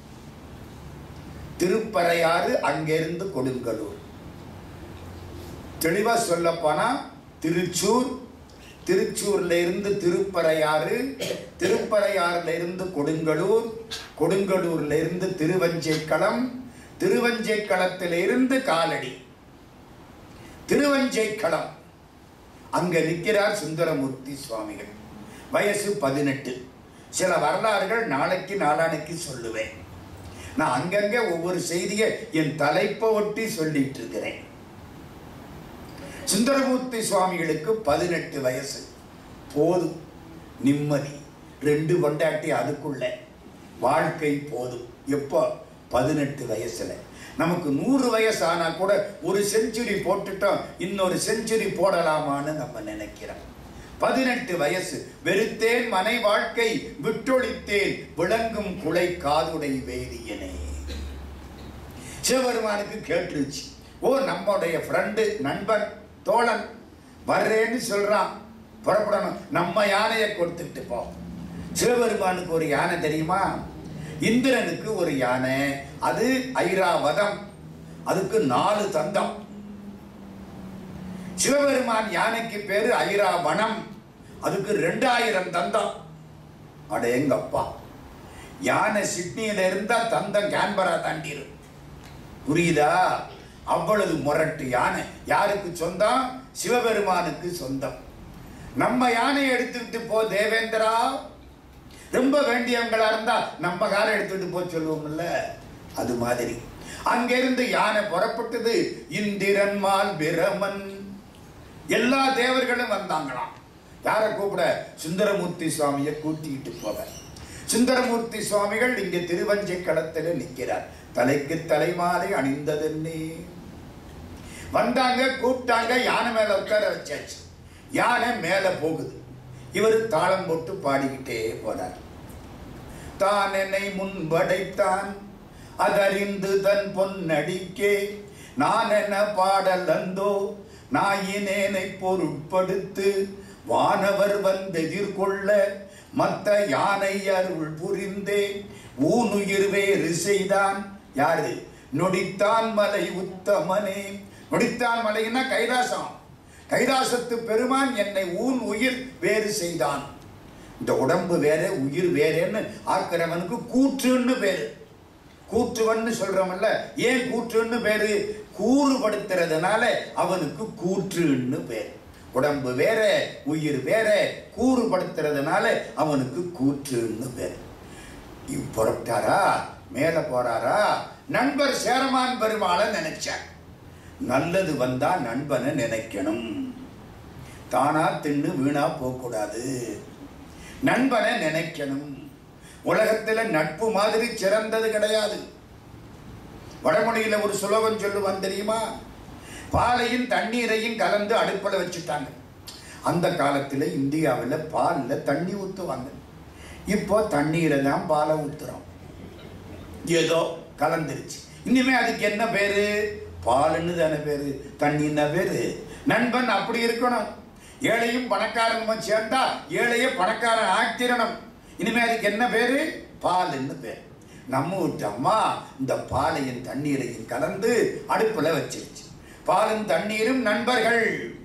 திருப்பறையாறு அங்கிருந்து கொடுங்கலூர் தெளிவா சொல்ல போனா திருச்சூர் திருச்சூர்ல இருந்து திருப்பறையாறு திருப்பறையாறுல இருந்து கொடுங்கலூர் கொடுங்கலூர்ல இருந்து திருவஞ்சைக்களம் திருவஞ்சைக்களத்தில இருந்து காலடி திருவஞ்சைக்களம் அங்க நிற்கிறார் சுந்தரமூர்த்தி சுவாமிகள் வயசு பதினெட்டு சில வரலாறுகள் நாளைக்கு நாளானைக்கு சொல்லுவேன் நான் அங்கங்க ஒவ்வொரு செய்தியை என் தலைப்பை ஒட்டி சொல்லிட்டு இருக்கிறேன் சுந்தரமூர்த்தி சுவாமிகளுக்கு பதினெட்டு வயசு போதும் நிம்மதி ரெண்டு கொண்டாட்டி அதுக்குள்ள வாழ்க்கை போதும் எப்போ பதினெட்டு வயசுல நமக்கு நூறு வயசு ஆனா கூட ஒரு செஞ்சுரி போட்டுட்டோம் இன்னொரு செஞ்சுரி போடலாமான்னு நம்ம நினைக்கிறோம் பதினெட்டு வயசு வெறுத்தேன் மனை வாழ்க்கை விட்டொழித்தேன் விளங்கும் குலை காதுடை வேதியனே சிவபெருமானுக்கு கேட்டுருச்சு ஓ நம்முடைய ஃப்ரெண்டு நண்பன் தோழன் வர்றேன்னு சொல்றான் புறப்படணும் நம்ம யானையை கொடுத்துட்டு போ சிவபெருமானுக்கு ஒரு யானை தெரியுமா இந்திரனுக்கு ஒரு யானை அது ஐராவதம் அதுக்கு நாலு தந்தம் சிவபெருமான் யானைக்கு பேரு ஐராவனம் அதுக்கு ரெண்டாயிரம் தந்தம் அடேங்கப்பா யானை சிட்னியில இருந்தா தந்தம் கேன்பரா தாண்டிரும் புரியுதா அவ்வளவு முரட்டு யானை யாருக்கு சொந்தம் சிவபெருமானுக்கு சொந்தம் நம்ம யானையை எடுத்துக்கிட்டு போ தேவேந்திரா ரொம்ப வேண்டியவங்களா இருந்தா நம்ம காரை எடுத்துட்டு போய் சொல்லுவோம்ல அது மாதிரி அங்கிருந்து யானை புறப்பட்டது இந்திரன்மால் பிரமன் எல்லா தேவர்களும் வந்தாங்களாம் யாரை கூப்பிட சுந்தரமூர்த்தி சுவாமியை கூட்டிக்கிட்டு போக சுந்தரமூர்த்தி சுவாமிகள் இங்க திருவஞ்சை களத்தில் நிற்கிறார் தலைக்கு தலைமாலை அணிந்ததென்னே வந்தாங்க கூப்பிட்டாங்க யானை மேல உட்கார வச்சாச்சு யானை மேல போகுது இவர் தாளம் போட்டு பாடிக்கிட்டே போனார் தான் என்னை முன்படைத்தான் அதறிந்து தன் பொன்னடிக்கே நான் என்ன பாடல் அந்தோ நாயினேனை பொருட்படுத்து வானவர் வந்து எதிர்கொள்ள மத்த யானை அருள் புரிந்தே ஊனுயிர் வேறு செய்தான் யாரு நொடித்தான் மலை உத்தமனே நொடித்தான் மலைன்னா கைலாசம் கைலாசத்து பெருமான் என்னை ஊன் உயிர் வேறு செய்தான் இந்த உடம்பு வேற உயிர் வேறேன்னு ஆக்கிறவனுக்கு கூற்றுன்னு பேரு கூற்றுவன்னு சொல்றோம்ல ஏன் கூற்றுன்னு பேரு கூறுபடுத்துறதுனால அவனுக்கு கூற்றுன்னு பேர் உடம்பு வேற உயிர் வேற கூறுபடுத்துறதுனால அவனுக்கு கூற்றுன்னு பேர் இவ் புறப்பட்டாரா மேல போறாரா நண்பர் சேரமான் பெருமாளை நினைச்சார் நல்லது வந்தா நண்பனை நினைக்கணும் தானா தின்னு வீணா போகக்கூடாது நண்பனை நினைக்கணும் உலகத்துல நட்பு மாதிரி சிறந்தது கிடையாது வடமொழியில ஒரு சுலோகம் சொல்லுவான் தெரியுமா பாலையும் தண்ணீரையும் கலந்து அடுப்பில் வச்சுட்டாங்க அந்த காலத்தில் இந்தியாவில் பாலில் தண்ணி ஊற்றுவாங்க இப்போ தண்ணீரை தான் பாலை ஊற்றுறோம் ஏதோ கலந்துருச்சு இனிமே அதுக்கு என்ன பேரு பாலுன்னு தானே பேரு தண்ணின்னா பேரு நண்பன் அப்படி இருக்கணும் ஏழையும் பணக்காரனும் சேர்ந்தா ஏழைய பணக்காரன் ஆக்கிரணும் இனிமே அதுக்கு என்ன பேரு பாலுன்னு பேர் நம்ம வீட்டு அம்மா இந்த பாலையும் தண்ணீரையும் கலந்து அடுப்புல வச்சிருச்சு பாலும் தண்ணீரும் நண்பர்கள்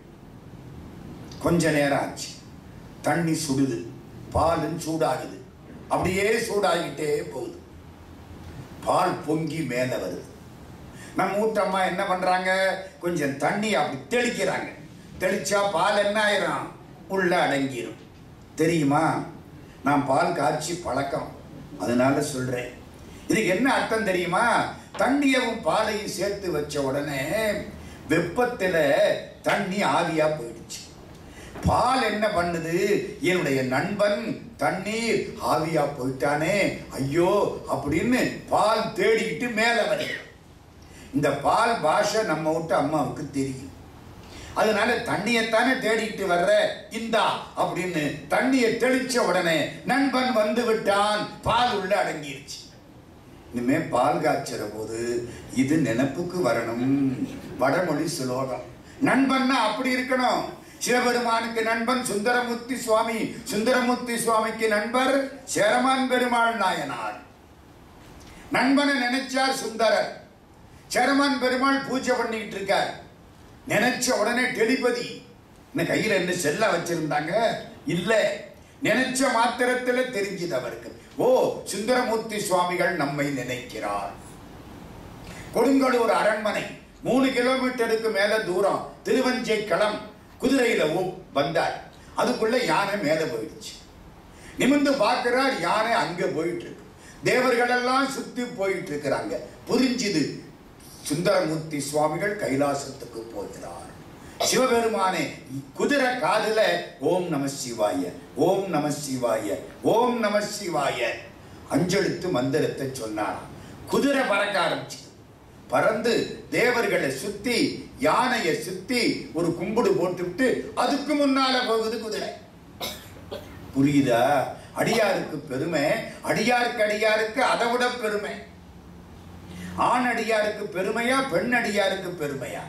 கொஞ்ச நேரம் ஆச்சு தண்ணி சுடுது பாலும் சூடாகுது அப்படியே சூடாகிட்டே போகுது பால் பொங்கி மேலே வருது நம்ம வீட்டம்மா என்ன பண்றாங்க கொஞ்சம் தண்ணி அப்படி தெளிக்கிறாங்க தெளிச்சா பால் என்ன ஆயிரும் உள்ள அடங்கிரும் தெரியுமா நான் பால் காய்ச்சி பழக்கம் அதனால சொல்றேன் இதுக்கு என்ன அர்த்தம் தெரியுமா தண்ணியவும் பாலையும் சேர்த்து வச்ச உடனே வெப்பத்துல தண்ணி ஆவியா போயிடுச்சு பால் என்ன பண்ணுது என்னுடைய நண்பன் தண்ணீர் ஆவியா போயிட்டானே ஐயோ அப்படின்னு பால் தேடிக்கிட்டு மேலே வருது இந்த பால் பாஷை நம்ம விட்டு அம்மாவுக்கு தெரியும் அதனால தண்ணியைத்தானே தேடிக்கிட்டு வர்ற இந்தா அப்படின்னு தண்ணியை தெளிச்ச உடனே நண்பன் வந்து விட்டான் பால் உள்ள அடங்கிருச்சு இனிமே பால் காய்ச்சற போது இது நினைப்புக்கு வரணும் வடமொழி சுலோகம் நண்பன்னா அப்படி இருக்கணும் சிவபெருமானுக்கு நண்பன் சுந்தரமூர்த்தி சுவாமி சுந்தரமூர்த்தி சுவாமிக்கு நண்பர் சேரமான் பெருமாள் நாயனார் நண்பனை நினைச்சார் சுந்தரர் சேரமான் பெருமாள் பூஜை பண்ணிக்கிட்டு இருக்கார் நினைச்ச உடனே டெலிபதி இந்த கையில என்ன செல்ல வச்சிருந்தாங்க இல்ல நினைச்ச மாத்திரத்துல தெரிஞ்சது அவருக்கு ஓ சுந்தரமூர்த்தி சுவாமிகள் நம்மை நினைக்கிறார் கொடுங்கலூர் அரண்மனை மூணு கிலோமீட்டருக்கு மேல தூரம் திருவஞ்சை களம் குதிரையில ஊ- வந்தார் அதுக்குள்ள யானை மேல போயிடுச்சு நிமிர்ந்து பார்க்கிறார் யானை அங்க போயிட்டு இருக்கு தேவர்கள் எல்லாம் சுத்தி போயிட்டு இருக்கிறாங்க புரிஞ்சுது சுந்தரமூர்த்தி சுவாமிகள் கைலாசத்துக்கு போகிறார் சிவபெருமானே குதிரை காதுல ஓம் நம சிவாய ஓம் நம சிவாய ஓம் நம சிவாய அஞ்செழுத்து மந்திரத்தை சொன்னார் குதிரை பறக்க ஆரம்பிச்சு பறந்து தேவர்களை சுத்தி யானையை சுத்தி ஒரு கும்பிடு போட்டுவிட்டு அதுக்கு முன்னால போகுது குதிரை புரியுதா அடியாருக்கு பெருமை அடியாருக்கு அடியாருக்கு அதை விட பெருமை ஆண் அடியாருக்கு பெருமையா பெண் அடியாருக்கு பெருமையா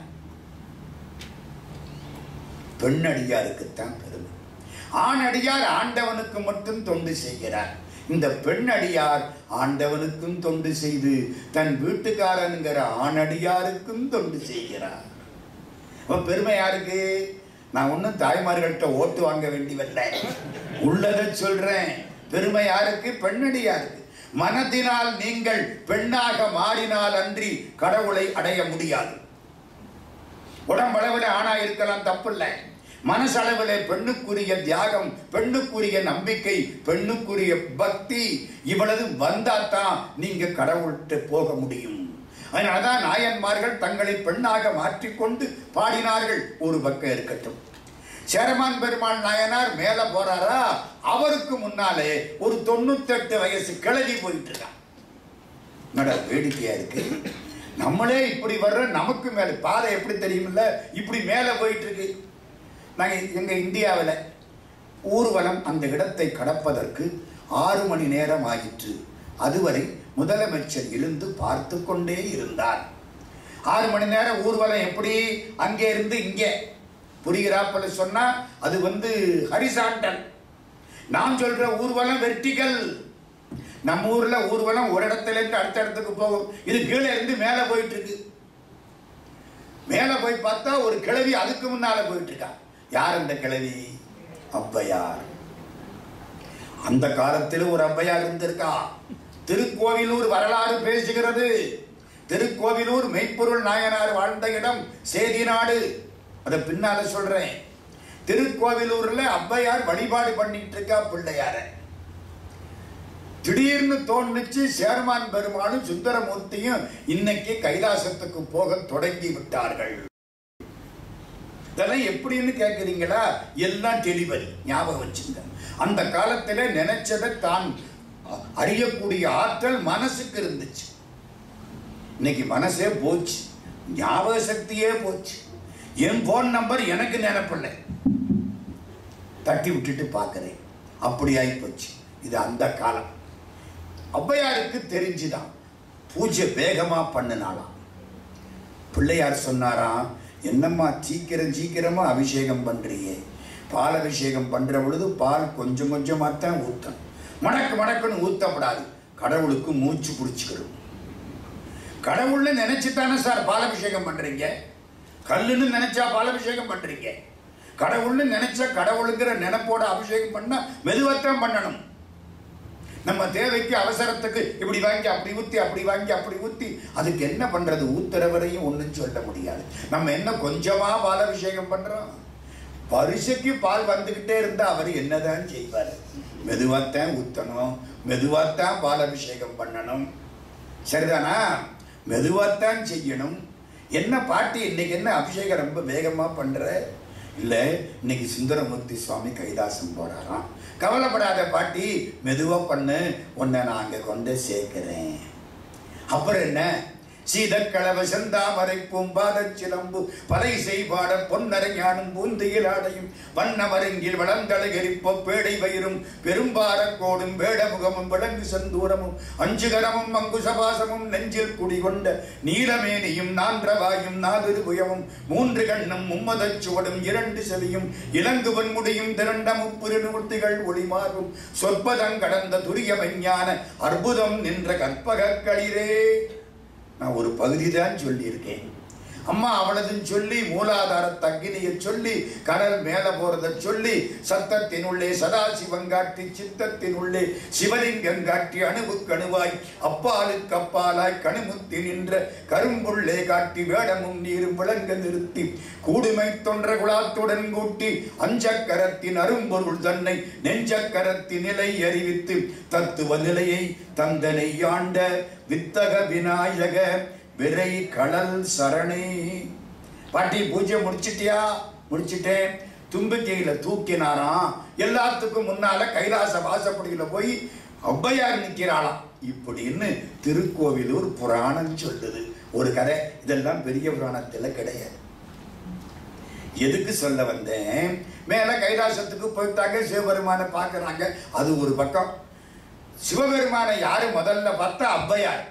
பெண் அடியாருக்குத்தான் பெருமை ஆண் அடியார் ஆண்டவனுக்கு மட்டும் தொண்டு செய்கிறார் இந்த பெண் அடியார் ஆண்டவனுக்கும் தொண்டு செய்து தன் வீட்டுக்காரனுங்கிற ஆணடியாருக்கும் தொண்டு செய்கிறார் அப்ப பெருமை யாருக்கு நான் ஒன்றும் தாய்மார்கள்ட்ட ஓட்டு வாங்க வேண்டியதில்லை உள்ளதை சொல்றேன் பெருமை யாருக்கு பெண்ணடியாருக்கு மனதினால் நீங்கள் பெண்ணாக மாறினால் அன்றி கடவுளை அடைய முடியாது உடம்பளவில் ஆணா இருக்கலாம் தப்பில்லை மனசளவில் பெண்ணுக்குரிய தியாகம் பெண்ணுக்குரிய நம்பிக்கை பெண்ணுக்குரிய பக்தி இவ்வளவு வந்தாதான் நீங்க கடவுள்கிட்ட போக முடியும் அதனாலதான் நாயன்மார்கள் தங்களை பெண்ணாக மாற்றிக்கொண்டு பாடினார்கள் ஒரு பக்கம் இருக்கட்டும் சேரமான் பெருமாள் நாயனார் மேல போறாரா அவருக்கு முன்னாலே ஒரு தொண்ணூத்தெட்டு வயசு கிளவி போயிட்டு இருக்கான் என்னடா வேடிக்கையா இருக்கு நம்மளே இப்படி வர்ற நமக்கு மேல பாதை எப்படி தெரியுமில்ல இப்படி மேல போயிட்டு இருக்கு நாங்க எங்க இந்தியாவில் ஊர்வலம் அந்த இடத்தை கடப்பதற்கு ஆறு மணி நேரம் ஆயிற்று அதுவரை முதலமைச்சர் எழுந்து பார்த்து கொண்டே இருந்தார் ஆறு மணி நேரம் ஊர்வலம் எப்படி அங்கே இருந்து இங்கே புரிகிறாப்பல சொன்னா அது வந்து ஹரிசாண்டல் நான் சொல்ற ஊர்வலம் வெர்டிகல் நம்ம ஊர்ல ஊர்வலம் ஒரு இடத்துல இருந்து அடுத்த இடத்துக்கு போகும் இது கீழே இருந்து மேல போயிட்டு இருக்கு மேல போய் பார்த்தா ஒரு கிழவி அதுக்கு முன்னால போயிட்டு இருக்கா யார் அந்த கிழவி ஔவையார் அந்த காலத்தில் ஒரு ஔவையார் இருந்திருக்கா திருக்கோவிலூர் வரலாறு பேசுகிறது திருக்கோவிலூர் மெய்ப்பொருள் நாயனார் வாழ்ந்த இடம் சேதி நாடு அதை பின்னால சொல்றேன் திருக்கோவிலூர்ல ஔவையார் வழிபாடு பண்ணிட்டு இருக்கா பிள்ளையார திடீர்னு தோணுச்சு சேர்மான் பெருமாளும் சுந்தரமூர்த்தியும் இன்னைக்கு கைலாசத்துக்கு போக தொடங்கி விட்டார்கள் இதெல்லாம் எப்படின்னு கேட்குறீங்களா எல்லாம் டெலிவரி ஞாபகம் வச்சுங்க அந்த காலத்துல நினைச்சதை தான் அறியக்கூடிய ஆற்றல் மனசுக்கு இருந்துச்சு இன்னைக்கு மனசே போச்சு ஞாபக சக்தியே போச்சு என் போன் நம்பர் எனக்கு நினைப்பில்லை தட்டி விட்டுட்டு பார்க்கிறேன் அப்படி ஆயிப்போச்சு இது அந்த காலம் ஔவையாருக்கு தெரிஞ்சுதான் பூஜை வேகமா பண்ணினாலாம் பிள்ளையார் சொன்னாராம் என்னம்மா சீக்கிரம் சீக்கிரமா அபிஷேகம் பண்றியே பால் அபிஷேகம் பண்ற பொழுது பால் கொஞ்சம் கொஞ்சமா தான் ஊத்தணும் மடக்கு மடக்குன்னு ஊத்தப்படாது கடவுளுக்கு மூச்சு பிடிச்சிக்கணும் கடவுள்னு நினைச்சு தானே சார் பாலாபிஷேகம் பண்றீங்க கல்லுன்னு நினைச்சா பாலாபிஷேகம் பண்றீங்க கடவுள்னு நினைச்சா கடவுளுங்கிற நினைப்போட அபிஷேகம் பண்ணா மெதுவாத்தான் பண்ணணும் நம்ம தேவைக்கு அவசரத்துக்கு இப்படி வாங்கி அப்படி ஊத்தி அப்படி வாங்கி அப்படி ஊத்தி அதுக்கு என்ன பண்றது ஊத்துறவரையும் ஒண்ணும் சொல்ல முடியாது நம்ம என்ன கொஞ்சமா பாலாபிஷேகம் பண்றோம் பரிசைக்கு பால் வந்துகிட்டே இருந்தா அவர் என்னதான் செய்வார் மெதுவாத்தான் ஊத்தணும் மெதுவாத்தான் பாலாபிஷேகம் பண்ணணும் சரிதானா மெதுவாத்தான் செய்யணும் என்ன பாட்டி இன்னைக்கு என்ன அபிஷேகம் ரொம்ப வேகமா பண்ற இல்ல இன்னைக்கு சுந்தரமூர்த்தி சுவாமி கைலாசம் போறாராம் கவலைப்படாத பாட்டி மெதுவா பண்ணு உன்னை நான் அங்க கொண்டு சேர்க்கிறேன் அப்புறம் என்ன சீதக்களவ செந்தாமரை பூம்பாதச் சிலம்பு பதை செய்பாட பொன்னரை ஞானும் பூந்தியில் ஆடையும் வண்ணமருங்கில் வளந்தளை எரிப்ப பேடை வயிறும் பெரும்பாரக்கோடும் வேடமுகமும் விளங்கு செந்தூரமும் அஞ்சுகரமும் அங்குசபாசமும் நெஞ்சில் குடிகொண்ட நீலமேனியும் நான்றவாயும் நாதிரு புயமும் மூன்று கண்ணும் மும்மதச் சுவடும் இரண்டு செவியும் இலங்குவன் முடியும் திரண்ட முப்புரு நிவர்த்திகள் ஒளிமாறும் சொற்பதம் கடந்த துரிய விஞ்ஞான அற்புதம் நின்ற கற்பகக் களிரே நான் ஒரு பகுதி தான் சொல்லியிருக்கேன் அம்மா அவளதுன்னு சொல்லி மூலாதார தக்கினியை சொல்லி கடல் மேல போறத சொல்லி சத்தத்தினுள்ளே சதாசிவங்காட்டி சித்தத்தினுள்ளே சிவலிங்கம் காட்டி அணுவுக்கு அணுவாய் அப்பாலுக்கு அப்பாலாய் கணுமுத்தி நின்ற கரும்புள்ளே காட்டி வேடமும் நீரும் விளங்க நிறுத்தி கூடுமை தொன்ற குழாத்துடன் கூட்டி அஞ்சக்கரத்தின் அரும்பொருள் தன்னை நெஞ்சக்கரத்தின் நிலை அறிவித்து தத்துவ நிலையை தந்தனை ஆண்ட வித்தக விநாயக விரை கடல் சரணே பாட்டி பூஜை முடிச்சிட்டியா முடிச்சிட்டேன் தும்பிக்கையில தூக்கினாராம் எல்லாத்துக்கும் முன்னால கைலாச வாசப்படியில போய் ஔவையார் நிக்கிறாளாம் இப்படின்னு திருக்கோவிலூர் புராணம் சொல்லுது ஒரு கதை இதெல்லாம் பெரிய புராணத்துல கிடையாது எதுக்கு சொல்ல வந்தேன் மேல கைலாசத்துக்கு போயிட்டாங்க சிவபெருமானை பார்க்கறாங்க அது ஒரு பக்கம் சிவபெருமானை யாரு முதல்ல பார்த்தா ஔவையார்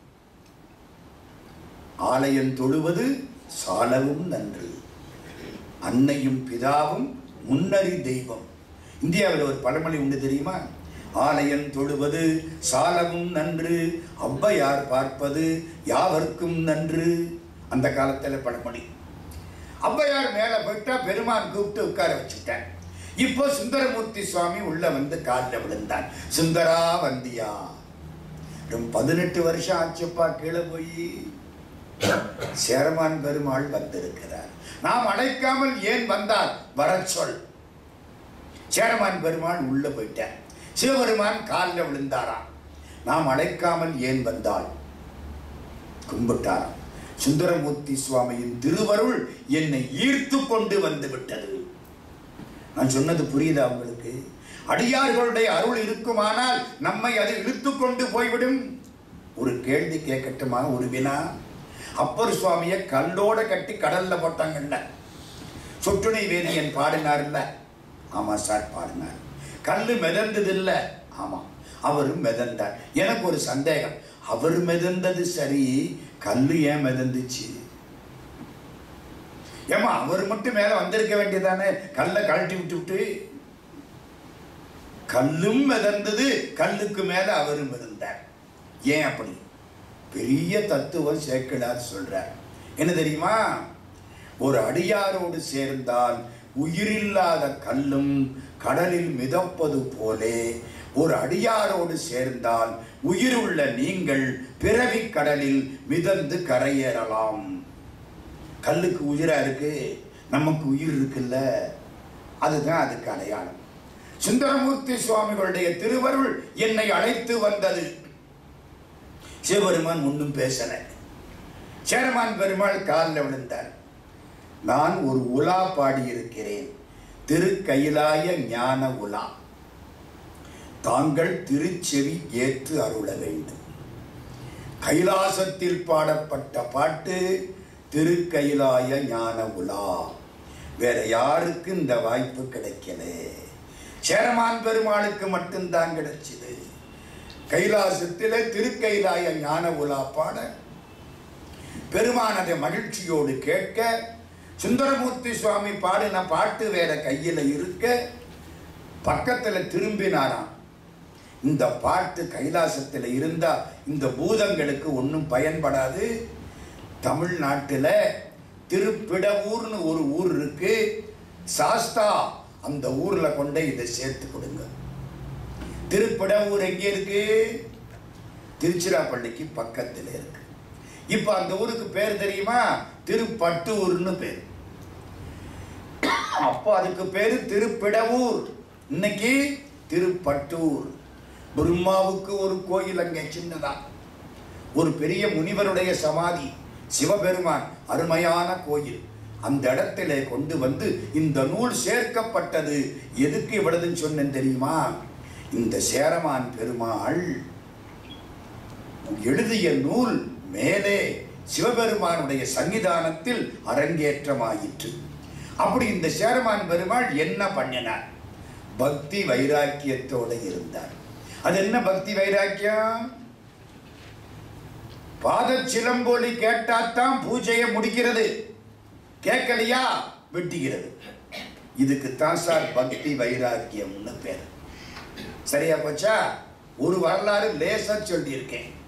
ஆலயம் தொழுவது சாலவும் நன்று அன்னையும் பிதாவும் முன்னறி தெய்வம் இந்தியாவில் ஒரு பழமொழி உண்டு தெரியுமா ஆலயம் தொழுவது சாலவும் நன்று ஔவையார் பார்ப்பது யாவர்க்கும் நன்று அந்த காலத்துல பழமொழி ஔவையார் மேல போயிட்டா பெருமான் கூப்பிட்டு உட்கார வச்சுட்டேன் இப்போ சுந்தரமூர்த்தி சுவாமி உள்ள வந்து காலில் விழுந்தான் சுந்தரா வந்தியா ரொம்ப பதினெட்டு வருஷம் ஆச்சுப்பா கீழே போய் சேரமான் பெருமாள் வந்திருக்கிறார் நாம் அழைக்காமல் ஏன் வந்தார் வரச் சொல் சேரமான் பெருமாள் உள்ள போயிட்டார் சிவபெருமான் காலில் விழுந்தாராம் நாம் அழைக்காமல் ஏன் வந்தாள் கும்பிட்டாராம் சுந்தரமூர்த்தி சுவாமியின் திருவருள் என்னை ஈர்த்து கொண்டு வந்து விட்டது நான் சொன்னது புரியுதா உங்களுக்கு அடியார்களுடைய அருள் இருக்குமானால் நம்மை அது இழுத்து கொண்டு போய்விடும் ஒரு கேள்வி கேட்கட்டுமா ஒரு வினா அப்பர் சுவாமியை கல்லோட கட்டி கடல்ல போட்டாங்கல்ல சொட்டுணை வேதியன் பாடினார்ல ஆமா சார் பாடினார் கல்லு மிதந்தது இல்ல ஆமா அவரும் மிதந்தார் எனக்கு ஒரு சந்தேகம் அவர் மிதந்தது சரி கல்லு ஏன் மிதந்துச்சு ஏமா அவர் மட்டும் மேல வந்திருக்க வேண்டியதானே கல்லை கழட்டி விட்டு விட்டு கல்லும் மிதந்தது கல்லுக்கு மேல அவரும் மிதந்தார் ஏன் அப்படி பெரிய தத்துவம் சேக்கிழார் சொல்றார் என்ன தெரியுமா ஒரு அடியாரோடு சேர்ந்தால் உயிரில்லாத கல்லும் கடலில் மிதப்பது போலே ஒரு அடியாரோடு சேர்ந்தால் உயிருள்ள நீங்கள் பிறவி கடலில் மிதந்து கரையேறலாம் கல்லுக்கு உயிரா இருக்கு நமக்கு உயிர் இருக்குல்ல அதுதான் அதுக்கு அடையாளம் சுந்தரமூர்த்தி சுவாமிகளுடைய திருவருள் என்னை அழைத்து வந்தது சிவபெருமான் ஒன்றும் பேசல சேரமான் பெருமாள் காலில் விழுந்தார் நான் ஒரு உலா பாடியிருக்கிறேன் திருக்கயிலாய ஞான உலா தாங்கள் திருச்செவி ஏற்று அருள வேண்டும் கைலாசத்தில் பாடப்பட்ட பாட்டு திருக்கைலாய ஞான உலா வேற யாருக்கு இந்த வாய்ப்பு கிடைக்கல சேரமான் பெருமாளுக்கு மட்டும்தான் கிடைச்சது கைலாசத்திலே திருக்கைலாய ஞான உலா பாட பெருமான் அதை மகிழ்ச்சியோடு கேட்க சுந்தரமூர்த்தி சுவாமி பாடின பாட்டு வேற கையில் இருக்க பக்கத்துல திரும்பினாராம் இந்த பாட்டு கைலாசத்தில் இருந்தா இந்த பூதங்களுக்கு ஒன்றும் பயன்படாது தமிழ்நாட்டில் திருப்பிடவூர்னு ஒரு ஊர் இருக்கு சாஸ்தா அந்த ஊர்ல கொண்டு இதை சேர்த்து கொடுங்க திருப்பிடவூர் எங்கே இருக்கு திருச்சிராப்பள்ளிக்கு பக்கத்தில் இருக்கு இப்போ அந்த ஊருக்கு பேர் தெரியுமா திருப்பட்டூர்னு பேர் அப்போ அதுக்கு பேரு திருப்பிடவூர் இன்னைக்கு திருப்பட்டூர் பிரம்மாவுக்கு ஒரு கோயில் அங்கே சின்னதா ஒரு பெரிய முனிவருடைய சமாதி சிவபெருமான் அருமையான கோயில் அந்த இடத்திலே கொண்டு வந்து இந்த நூல் சேர்க்கப்பட்டது எதுக்கு இவ்வளவுன்னு சொன்னேன் தெரியுமா இந்த சேரமான் பெருமாள் எழுதிய நூல் மேலே சிவபெருமானுடைய சன்னிதானத்தில் அரங்கேற்றமாயிற்று அப்படி இந்த சேரமான் பெருமாள் என்ன பண்ணினார் பக்தி வைராக்கியத்தோட இருந்தார் அது என்ன பக்தி வைராக்கியம் பாத சிலம்பொலி கேட்டாத்தான் பூஜையை முடிக்கிறது கேட்கலையா வெட்டுகிறது இதுக்குத்தான் சார் பக்தி வைராக்கியம்னு பேர் சரியா போச்சா ஒரு வரலாறு லேசா சொல்லியிருக்கேன்